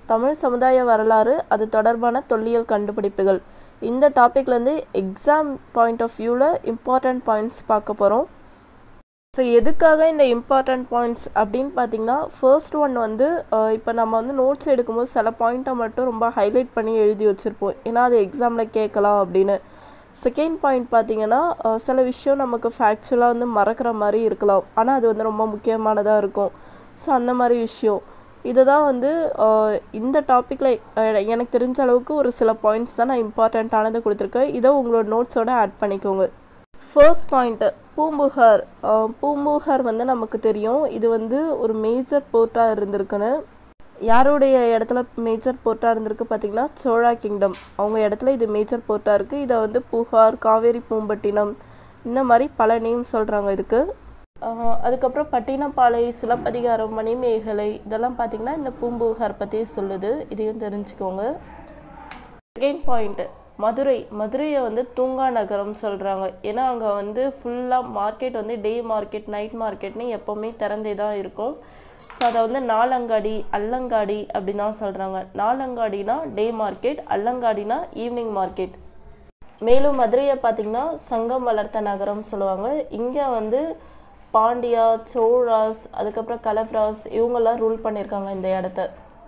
தமிழ் சமுதாய வரலாறு அது தொடர்பான தொல்லியல் கண்டுபிடிப்புகள் இந்த டாப்பிக்லேருந்து எக்ஸாம் பாயிண்ட் ஆஃப் வியூவில் இம்பார்ட்டண்ட் பாயிண்ட்ஸ் பார்க்க போகிறோம் ஸோ எதுக்காக இந்த இம்பார்ட்டண்ட் பாயிண்ட்ஸ் அப்படின்னு பார்த்தீங்கன்னா ஃபர்ஸ்ட் ஒன் வந்து இப்போ நம்ம வந்து நோட்ஸ் எடுக்கும்போது சில பாயிண்ட்டை மட்டும் ரொம்ப ஹைலைட் பண்ணி எழுதி வச்சுருப்போம் ஏன்னா அது எக்ஸாமில் கேட்கலாம் அப்படின்னு செகண்ட் பாயிண்ட் பார்த்தீங்கன்னா அஹ், சில விஷயம் நமக்கு ஃபேக்சுவலாக வந்து மறக்கிற மாதிரி இருக்கலாம் ஆனால் அது வந்து ரொம்ப முக்கியமானதாக இருக்கும் ஸோ அந்த மாதிரி விஷயம் இதை தான் வந்து அஹ், இந்த டாப்பிக்கில் எனக்கு தெரிஞ்ச அளவுக்கு ஒரு சில பாயிண்ட்ஸ் தான் நான் இம்பார்ட்டண்ட்டானது கொடுத்துருக்கேன் இதை உங்களோட நோட்ஸோட ஆட் பண்ணிக்கோங்க first point Poompuhar ah, Poompuhar வந்து நமக்கு தெரியும் இது வந்து ஒரு மேஜர் போர்ட்டாக இருந்திருக்குன்னு யாருடைய இடத்துல மேஜர் போர்ட்டாக இருந்திருக்கு பார்த்தீங்கன்னா சோழா கிங்டம் அவங்க இடத்துல இது மேஜர் போர்ட்டாக இருக்குது இதை வந்து புகார் காவேரி பூம்பட்டினம் இந்த மாதிரி பல நேம் சொல்கிறாங்க இதுக்கு ஆஹ் அதுக்கப்புறம் பட்டினப்பாலை சிலப்பதிகாரம் மணிமேகலை இதெல்லாம் பார்த்தீங்கன்னா இந்த பூம்புகார் பற்றி சொல்லுது இதையும் தெரிஞ்சுக்கோங்க செகண்ட் பாயிண்ட்டு மதுரை மதுரையை வந்து தூங்கா நகரம் சொல்கிறாங்க ஏன்னா அங்கே வந்து ஃபுல்லாக மார்க்கெட் வந்து டே மார்க்கெட் நைட் மார்க்கெட்னு எப்போவுமே திறந்தே தான் இருக்கும் ஸோ அதை வந்து நாலங்காடி அல்லங்காடி அப்படின்னு தான் சொல்கிறாங்க நாலங்காடினா டே மார்க்கெட் அல்லங்காடினா ஈவினிங் மார்க்கெட் மேலும் மதுரையை பார்த்திங்கன்னா சங்கம் வளர்த்த நகரம் சொல்லுவாங்க இங்கே வந்து பாண்டியா சோழாஸ் அதுக்கப்புறம் கலப்ராஸ் இவங்கெல்லாம் ரூல் பண்ணியிருக்காங்க இந்த இடத்த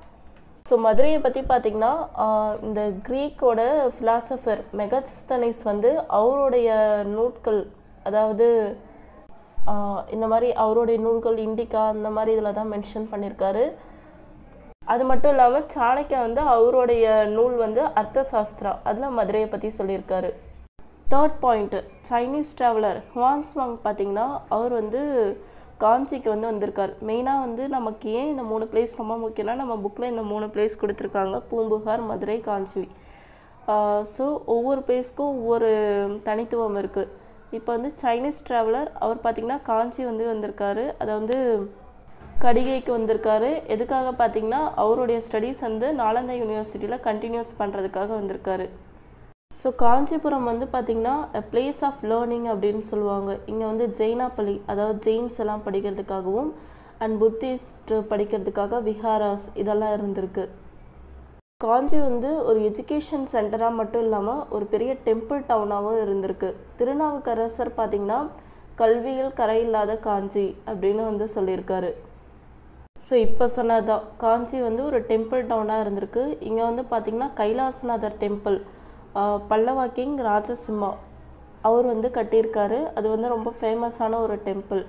ஸோ மதுரையை பற்றி பார்த்தீங்கன்னா ஆஹ், இந்த க்ரீக்கோட ஃபிலாசபர் மெகஸ்தனிஸ் வந்து அவருடைய நூட்கள் அதாவது ஆஹ், இந்த மாதிரி அவருடைய நூல்கள் இண்டிகா அந்த மாதிரி இதில் தான் மென்ஷன் பண்ணியிருக்காரு அது மட்டும் இல்லாமல் சாணக்கியா வந்து அவருடைய நூல் வந்து அர்த்த சாஸ்திரா அதில் மதுரையை பற்றி சொல்லியிருக்காரு third point Chinese traveller Xuanzang பார்த்தீங்கன்னா அவர் வந்து காஞ்சிக்கு வந்து வந்திருக்கார் மெயினாக வந்து நமக்கு ஏன் இந்த மூணு பிளேஸ் ரொம்ப முக்கியம்னா நம்ம புக்கில் இந்த மூணு பிளேஸ் கொடுத்துருக்காங்க பூம்புகார் மதுரை காஞ்சி ஸோ ஒவ்வொரு பிளேஸ்க்கும் ஒவ்வொரு தனித்துவம் இருக்குது இப்போ வந்து சைனீஸ் ட்ராவலர் அவர் பார்த்திங்கன்னா காஞ்சி வந்து வந்திருக்காரு அதை வந்து கடிகைக்கு வந்திருக்காரு எதுக்காக பார்த்தீங்கன்னா அவருடைய ஸ்டடீஸ் வந்து நாலந்தா யூனிவர்சிட்டியில் கண்டினியூஸ் பண்ணுறதுக்காக வந்திருக்காரு ஸோ காஞ்சிபுரம் வந்து பார்த்திங்கன்னா பிளேஸ் ஆஃப் லேர்னிங் அப்படின்னு சொல்லுவாங்க இங்கே வந்து ஜெயினாப்பள்ளி அதாவது ஜெயின்ஸ் எல்லாம் படிக்கிறதுக்காகவும் அண்ட் புத்திஸ்ட் படிக்கிறதுக்காக விஹாராஸ் இதெல்லாம் இருந்திருக்கு காஞ்சி வந்து ஒரு எஜுகேஷன் சென்டராக மட்டும் இல்லாமல் ஒரு பெரிய டெம்பிள் டவுனாகவும் இருந்திருக்கு திருநாவுக்கரசர் பார்த்திங்கன்னா கல்வியில் கரையில்லாத காஞ்சி அப்படின்னு வந்து சொல்லியிருக்காரு ஸோ இப்போ சொன்னதான் காஞ்சி வந்து ஒரு டெம்பிள் டவுனாக இருந்திருக்கு இங்கே வந்து பார்த்திங்கன்னா கைலாசநாதர் டெம்பிள் பல்லவா கிங் ராஜசிம்மா அவர் வந்து கட்டியிருக்காரு அது வந்து ரொம்ப ஃபேமஸான ஒரு டெம்பிள்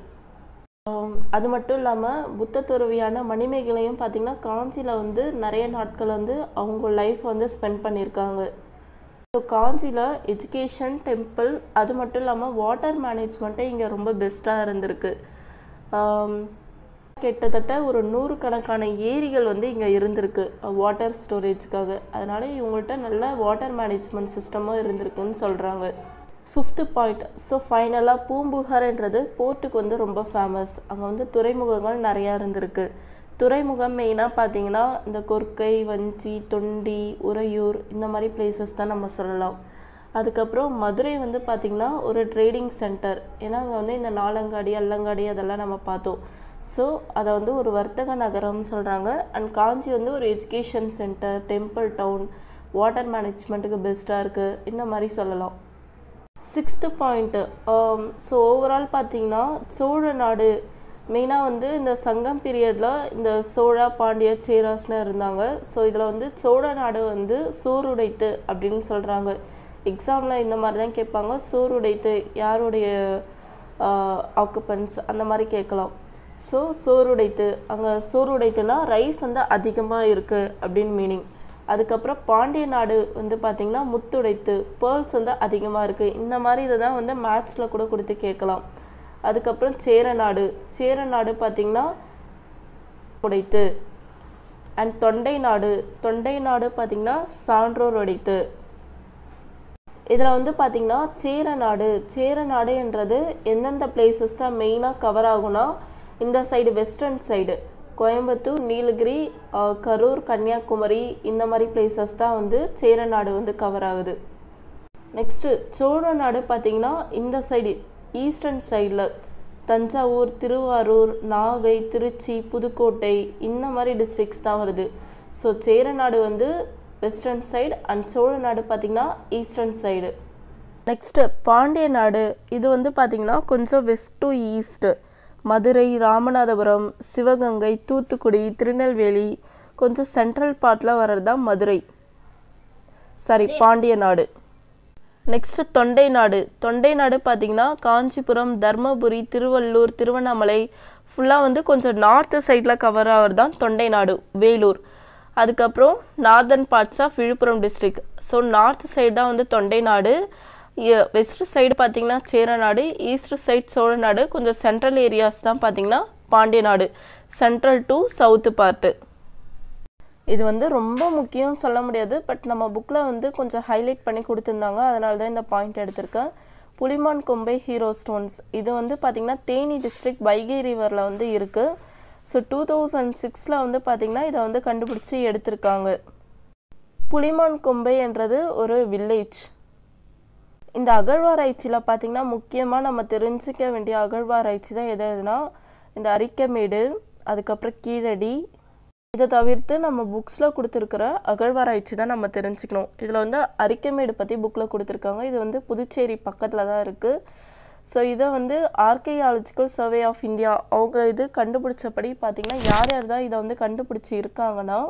அது மட்டும் இல்லாமல் புத்த துறவியான மணிமேகலையும் பார்த்திங்கன்னா காஞ்சியில் வந்து நிறைய நாட்கள் வந்து அவங்க லைஃப் வந்து ஸ்பெண்ட் பண்ணியிருக்காங்க ஸோ காஞ்சியில் எஜுகேஷன் டெம்பிள் அது மட்டும் இல்லாமல் வாட்டர் மேனேஜ்மெண்ட்டே இங்கே ரொம்ப பெஸ்ட்டாக இருந்திருக்கு ஆம், கிட்டத்தட்ட ஒரு நூறுக்கணக்கான ஏரிகள் வந்து இங்கே இருந்திருக்கு வாட்டர் ஸ்டோரேஜ்க்காக அதனால் இவங்கள்ட்ட நல்ல வாட்டர் மேனேஜ்மெண்ட் சிஸ்டமும் இருந்திருக்குன்னு சொல்கிறாங்க ஃபிஃப்த்து பாயிண்ட் ஸோ ஃபைனலாக பூம்புகார்ன்றது போர்ட்டுக்கு வந்து ரொம்ப ஃபேமஸ் அங்கே வந்து துறைமுகங்கள் நிறையா இருந்திருக்கு துறைமுகம் மெயினாக பார்த்தீங்கன்னா இந்த கொர்க்கை வஞ்சி தொண்டி உறையூர் இந்த மாதிரி பிளேசஸ் தான் நம்ம சொல்லலாம் அதுக்கப்புறம் மதுரை வந்து பார்த்திங்கன்னா ஒரு ட்ரேடிங் சென்டர் ஏன்னா அங்கே வந்து இந்த நாலங்காடி அல்லங்காடி அதெல்லாம் நம்ம பார்த்தோம் ஸோ அதை வந்து ஒரு வர்த்தக நகரம்னு சொல்கிறாங்க அண்ட் காஞ்சி வந்து ஒரு education centre temple town water மேனேஜ்மெண்ட்டுக்கு பெஸ்ட்டாக இருக்குது இந்த மாதிரி சொல்லலாம் சிக்ஸ்த்து பாயிண்ட்டு ஸோ ஓவரால் பார்த்தீங்கன்னா சோழ நாடு மெயினாக வந்து இந்த சங்கம் பீரியடில் இந்த சோழா பாண்டிய சேராஸ்னு இருந்தாங்க ஸோ இதில் வந்து சோழ நாடு வந்து சோறுடைத்து அப்படின்னு சொல்கிறாங்க எக்ஸாமில் இந்த மாதிரி தான் கேட்பாங்க சோறுடைத்து யாருடைய ஆக்குபன்ஸ் அந்த மாதிரி கேட்கலாம் ஸோ சோறுடைத்து அங்கே சோறுடைத்துனா ரைஸ் வந்து அதிகமாக இருக்குது அப்படின்னு மீனிங் அதுக்கப்புறம் பாண்டிய நாடு வந்து பார்த்திங்கன்னா முத்துடைத்து பேர்ல்ஸ் வந்து அதிகமாக இருக்குது இந்த மாதிரி இதை தான் வந்து மேட்ச்சில் கூட கொடுத்து கேட்கலாம் அதுக்கப்புறம் சேர நாடு சேர நாடு பார்த்திங்கன்னா உடைத்து அண்ட் தொண்டை நாடு தொண்டை நாடு பார்த்திங்கன்னா சான்றோர் உடைத்து இதில் வந்து பார்த்திங்கன்னா சேர நாடு சேர நாடுன்றது எந்தெந்த பிளேசஸ் தான் மெயினாக கவர் ஆகும்னா இந்த side western side Coimbatore Nilgiri ah, Karur Kanyakumari இந்த மாதிரி பிளேசஸ் தான் வந்து சேர நாடு வந்து கவர் ஆகுது நெக்ஸ்ட்டு சோழ நாடு பார்த்தீங்கன்னா இந்த சைடு ஈஸ்டர்ன் சைடில் தஞ்சாவூர் திருவாரூர் நாகை திருச்சி புதுக்கோட்டை இந்த மாதிரி டிஸ்ட்ரிக்ஸ் தான் வருது ஸோ சேரநாடு வந்து வெஸ்டர்ன் சைடு அண்ட் சோழ நாடு பார்த்திங்கன்னா ஈஸ்டர்ன் சைடு நெக்ஸ்ட்டு பாண்டிய நாடு இது வந்து பார்த்திங்கன்னா கொஞ்சம் west to east Madurai Ramanathapuram Sivaganga Thoothukudi Tirunelveli கொஞ்சம் சென்ட்ரல் பார்ட்டில் வர்றது தான் மதுரை சாரி பாண்டிய நாடு நெக்ஸ்ட் தொண்டை நாடு தொண்டை நாடு பார்த்தீங்கன்னா காஞ்சிபுரம் தர்மபுரி திருவள்ளூர் திருவண்ணாமலை ஃபுல்லாக வந்து கொஞ்சம் நார்த்து சைடில் கவர் ஆகிறது தான் தொண்டை நாடு வேலூர் அதுக்கப்புறம் northern parts of Villupuram district so north side தான் வந்து தொண்டை நாடு வெஸ்ட் சைடு பார்த்தீங்கன்னா சேரநாடு ஈஸ்ட் சைடு சோழ நாடு கொஞ்சம் சென்ட்ரல் ஏரியாஸ் தான் பார்த்தீங்கன்னா பாண்டிய நாடு சென்ட்ரல் டு சவுத்து பார்ட்டு இது வந்து ரொம்ப முக்கியம் சொல்ல முடியாது பட் நம்ம புக்கில் வந்து கொஞ்சம் ஹைலைட் பண்ணி கொடுத்துருந்தாங்க அதனால தான் இந்த பாயிண்ட் எடுத்திருக்கேன் புலிமான் கொம்பை ஹீரோ ஸ்டோன்ஸ் இது வந்து பார்த்திங்கன்னா தேனி டிஸ்ட்ரிக்ட் வைகை ரிவரில் வந்து இருக்குது ஸோ டூ தௌசண்ட் சிக்ஸில் வந்து பார்த்திங்கன்னா இதை வந்து கண்டுபிடிச்சி எடுத்திருக்காங்க புலிமான் கொம்பை என்றது ஒரு வில்லேஜ் இந்த அகழ்வாராய்ச்சியில் பார்த்திங்கன்னா முக்கியமாக நம்ம தெரிஞ்சிக்க வேண்டிய அகழ்வாராய்ச்சி தான் எது எதுனா இந்த அரிக்கமேடு அதுக்கப்புறம் கீழடி இதை தவிர்த்து நம்ம புக்ஸில் கொடுத்துருக்கிற அகழ்வாராய்ச்சி தான் நம்ம தெரிஞ்சுக்கணும் இதில் வந்து அரிக்கமேடு பற்றி புக்கில் கொடுத்துருக்காங்க இது வந்து புதுச்சேரி பக்கத்தில் தான் இருக்குது ஸோ இதை வந்து ஆர்கியாலஜிக்கல் சர்வே ஆஃப் இந்தியா அவங்க இது கண்டுபிடிச்சபடி பார்த்திங்கன்னா யார் யார் தான் இதை வந்து கண்டுபிடிச்சி இருக்காங்கன்னா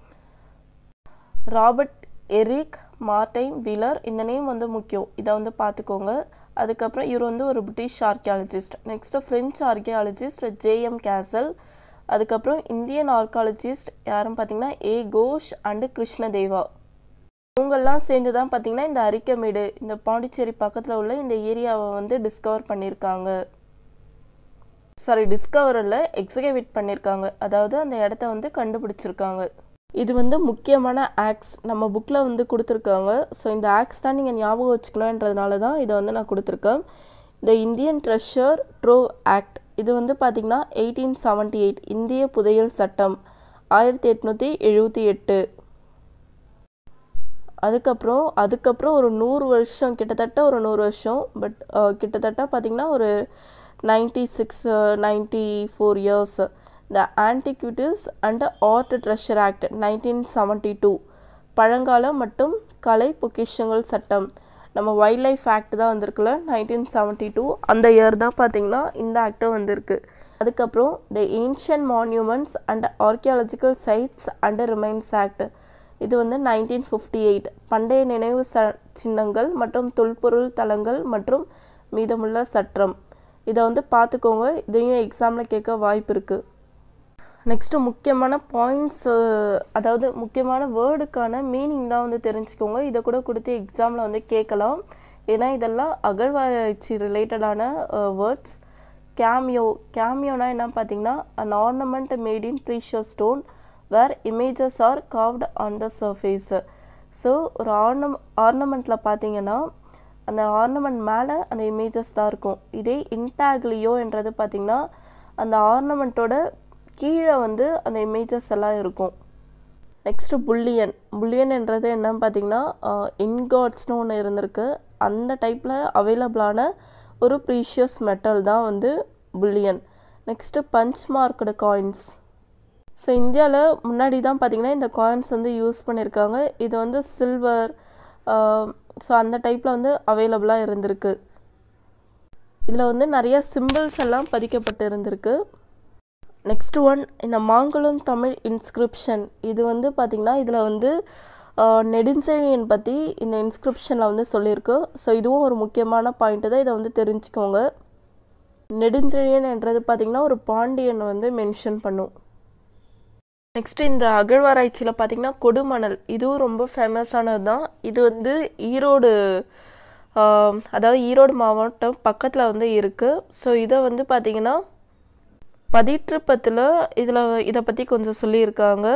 ராபர்ட் எரிக் மார்டைன் வீலர் இந்த நேம் வந்து முக்கியம் இதை வந்து பார்த்துக்கோங்க அதுக்கப்புறம் இவர் வந்து ஒரு British archaeologist next French archaeologist J M Casal அதுக்கப்புறம் இந்தியன் ஆர்காலஜிஸ்ட் யாரும் பார்த்தீங்கன்னா ஏ கோஷ் அண்டு கிருஷ்ணதேவா இவங்கெல்லாம் சேர்ந்து தான் பார்த்தீங்கன்னா இந்த அரிக்கமேடு இந்த பாண்டிச்சேரி பக்கத்தில் உள்ள இந்த ஏரியாவை வந்து டிஸ்கவர் பண்ணியிருக்காங்க சாரி டிஸ்கவர் இல்லை எக்ஸிகவேட் பண்ணியிருக்காங்க அதாவது அந்த இடத்த வந்து கண்டுபிடிச்சிருக்காங்க இது வந்து முக்கியமான ஆக்ட்ஸ் நம்ம புக்கில் வந்து கொடுத்துருக்காங்க ஸோ இந்த ஆக்ட்ஸ் தான் நீங்கள் ஞாபகம் வச்சுக்கணுன்றதுனால தான் இதை வந்து நான் கொடுத்துருக்கேன் இந்த இந்தியன் ட்ரெஷர் ட்ரோவ் ஆக்ட் இது வந்து பார்த்திங்கன்னா எயிட்டீன் செவன்ட்டி எயிட் இந்திய புதையல் சட்டம் ஆயிரத்தி எட்நூற்றி எழுபத்தி எட்டு அதுக்கப்புறம் அதுக்கப்புறம் ஒரு நூறு வருஷம் கிட்டத்தட்ட ஒரு நூறு வருஷம் பட் கிட்டத்தட்ட பார்த்திங்கன்னா ஒரு ninety six ninety four years the antiquities and art treasure act nineteen seventy two பழங்கால மற்றும் கலை பொக்கிஷங்கள் சட்டம் நம்ம வைல்ட் லைஃப் ஆக்ட் தான் வந்திருக்குல்ல நைன்டீன் செவன்ட்டி டூ அந்த இயர் தான் பார்த்தீங்கன்னா இந்த ஆக்டும் வந்திருக்கு அதுக்கப்புறம் the ancient monuments and archaeological sites and remains act இது வந்து நைன்டீன் ஃபிஃப்டி எயிட் பண்டைய நினைவு ச சின்னங்கள் மற்றும் தொல்பொருள் தளங்கள் மற்றும் மீதமுள்ள சட்டம் இதை வந்து பார்த்துக்கோங்க இதையும் எக்ஸாமில் கேட்க வாய்ப்பு இருக்குது நெக்ஸ்ட்டு முக்கியமான பாயிண்ட்ஸ் அதாவது முக்கியமான வேர்டுக்கான மீனிங் தான் வந்து தெரிஞ்சுக்கோங்க இதை கூட கொடுத்து எக்ஸாமில் வந்து கேட்கலாம் ஏன்னா இதெல்லாம் அகழ்வாராய்ச்சி ரிலேட்டடான வேர்ட்ஸ் கேமியோ கேமியோனா என்ன பார்த்தீங்கன்னா an ornament made in precious stone where images are carved on the surface so ஒரு ஆர்னம் ஆர்னமெண்ட்டில் பார்த்தீங்கன்னா அந்த ஆர்னமெண்ட் மேலே அந்த இமேஜஸ் தான் இருக்கும் இதே இன்டாக்லியோ என்றது பார்த்திங்கன்னா அந்த ஆர்னமெண்ட்டோட கீழே வந்து அந்த இமேஜஸ் எல்லாம் இருக்கும் நெக்ஸ்ட்டு புல்லியன் புல்லியன் என்றது என்னன்னு பார்த்தீங்கன்னா இன்காட்ஸ்னு ஒன்று இருந்திருக்கு அந்த டைப்பில் அவைலபிளான ஒரு ப்ரீஷியஸ் மெட்டல் தான் வந்து bullion next punch marked coins so இந்தியாவில் முன்னாடி தான் பார்த்திங்கன்னா இந்த காயின்ஸ் வந்து யூஸ் பண்ணியிருக்காங்க இது வந்து சில்வர் ஸோ அந்த டைப்பில் வந்து அவைலபிளாக இருந்திருக்கு இதில் வந்து நிறைய சிம்பிள்ஸ் எல்லாம் பதிக்கப்பட்டு இருந்திருக்கு நெக்ஸ்ட் ஒன் இந்த மாங்குளம் தமிழ் இன்ஸ்கிரிப்ஷன் இது வந்து பார்த்திங்கன்னா இதில் வந்து நெடுஞ்செழியன் பற்றி இந்த இன்ஸ்கிரிப்ஷனில் வந்து சொல்லியிருக்கு ஸோ இதுவும் ஒரு முக்கியமான பாயிண்ட்டு தான் இதை வந்து தெரிஞ்சுக்கோங்க நெடுஞ்செழியன் என்றது பார்த்திங்கன்னா ஒரு பாண்டியன் வந்து மென்ஷன் பண்ணும் நெக்ஸ்ட்டு இந்த அகழ்வாராய்ச்சியில் பார்த்திங்கன்னா கொடுமணல் இதுவும் ரொம்ப ஃபேமஸானது தான் இது வந்து ஈரோடு அதாவது ஈரோடு மாவட்டம் பக்கத்தில் வந்து இருக்குது ஸோ இதை வந்து பார்த்திங்கன்னா பதிற்றுப்பத்தில் இதில் இதை பற்றி கொஞ்சம் சொல்லியிருக்காங்க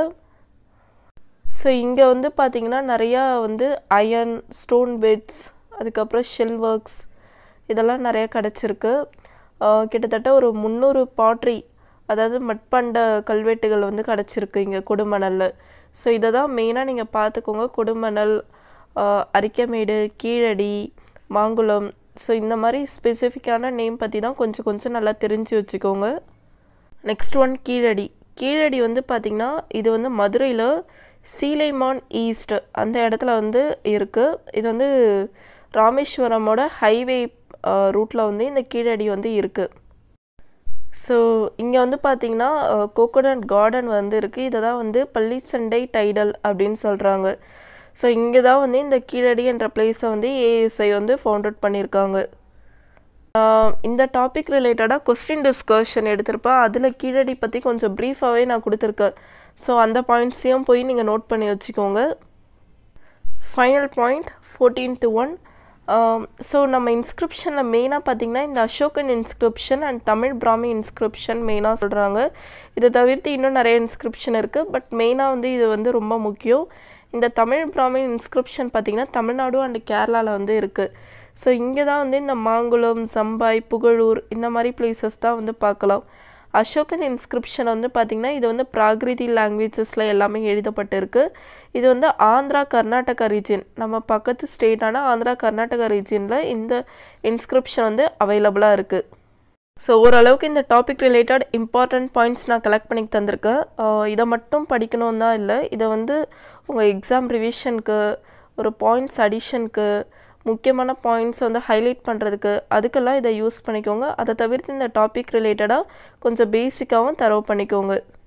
ஸோ இங்கே வந்து பார்த்திங்கன்னா நிறையா வந்து அயன் ஸ்டோன் பெட்ஸ் அதுக்கப்புறம் ஷெல் ஒர்க்ஸ் இதெல்லாம் நிறையா கிடச்சிருக்கு கிட்டத்தட்ட ஒரு முந்நூறு பாட்ரி அதாவது மட்பண்ட கல்வெட்டுகள் வந்து கிடச்சிருக்கு இங்கே கொடுமணலில் ஸோ இதை தான் மெயினாக நீங்கள் பார்த்துக்கோங்க கொடுமணல் அரிக்கமேடு கீழடி மாங்குளம் ஸோ இந்த மாதிரி ஸ்பெசிஃபிக்கான நேம் பற்றி தான் கொஞ்சம் கொஞ்சம் நல்லா தெரிஞ்சு வச்சுக்கோங்க நெக்ஸ்ட் ஒன் கீழடி கீழடி வந்து பார்த்திங்கன்னா இது வந்து மதுரையில் சீலைமான் ஈஸ்ட் அந்த இடத்துல வந்து இருக்குது இது வந்து ராமேஸ்வரமோட ஹைவே ரூட்டில் வந்து இந்த கீழடி வந்து இருக்குது ஸோ இங்கே வந்து பார்த்திங்கன்னா கோகோனட் கார்டன் வந்து இருக்குது இதை தான் வந்து பள்ளிச்சண்டை டைடல் அப்படின்னு சொல்கிறாங்க ஸோ இங்கே தான் வந்து இந்த கீழடி என்ற பிளேஸை வந்து ஏஎஸ்ஐ வந்து ஃபவுண்டட் பண்ணியிருக்காங்க இந்த டாபிக் ரிலேட்டடாக கொஸ்டின் டிஸ்கஷன் எடுத்திருப்பேன் அதில் கீழடி பற்றி கொஞ்சம் ப்ரீஃபாகவே நான் கொடுத்துருக்கேன் ஸோ அந்த பாயிண்ட்ஸையும் போய் நீங்கள் நோட் பண்ணி வச்சுக்கோங்க final point fourteen to one so நம்ம இன்ஸ்கிரிப்ஷனில் மெயினாக பார்த்தீங்கன்னா இந்த Ashokan inscription and Tamil Brahmi inscription மெயினாக சொல்கிறாங்க இதை தவிர்த்து இன்னும் நிறைய இன்ஸ்கிரிப்ஷன் இருக்குது பட் மெயினாக வந்து இது வந்து ரொம்ப முக்கியம் இந்த தமிழ் பிராமி இன்ஸ்கிரிப்ஷன் பார்த்திங்கன்னா தமிழ்நாடு அண்ட் கேரளாவில் வந்து இருக்குது ஸோ இங்கே தான் வந்து இந்த மாங்குளம் சம்பாய் புகழூர் இந்த மாதிரி பிளேசஸ் தான் வந்து பார்க்கலாம் அசோகன் இன்ஸ்கிரிப்ஷன் வந்து பார்த்திங்கன்னா இது வந்து பிராகிருதி லாங்குவேஜஸில் எல்லாமே எழுதப்பட்டிருக்கு இது வந்து ஆந்திரா கர்நாடகா ரீஜியன் நம்ம பக்கத்து ஸ்டேட்டான ஆந்திரா கர்நாடகா ரீஜியனில் இந்த இன்ஸ்கிரிப்ஷன் வந்து அவைலபிளாக இருக்குது ஸோ ஓரளவுக்கு இந்த டாபிக் ரிலேட்டட் இம்பார்ட்டண்ட் பாயிண்ட்ஸ் நான் கலெக்ட் பண்ணி தந்திருக்கேன் இதை மட்டும் படிக்கணும் தான் இல்லை இதை வந்து உங்கள் எக்ஸாம் ரிவிஷனுக்கு ஒரு பாயிண்ட்ஸ் அடிஷனுக்கு முக்கியமான பாயிண்ட்ஸ் வந்து ஹைலைட் பண்ணுறதுக்கு அதுக்கெல்லாம் இதை யூஸ் பண்ணிக்கோங்க அதை தவிர்த்து இந்த டாபிக் ரிலேட்டடாக கொஞ்சம் பேசிக்காகவும் தரவு பண்ணிக்கோங்க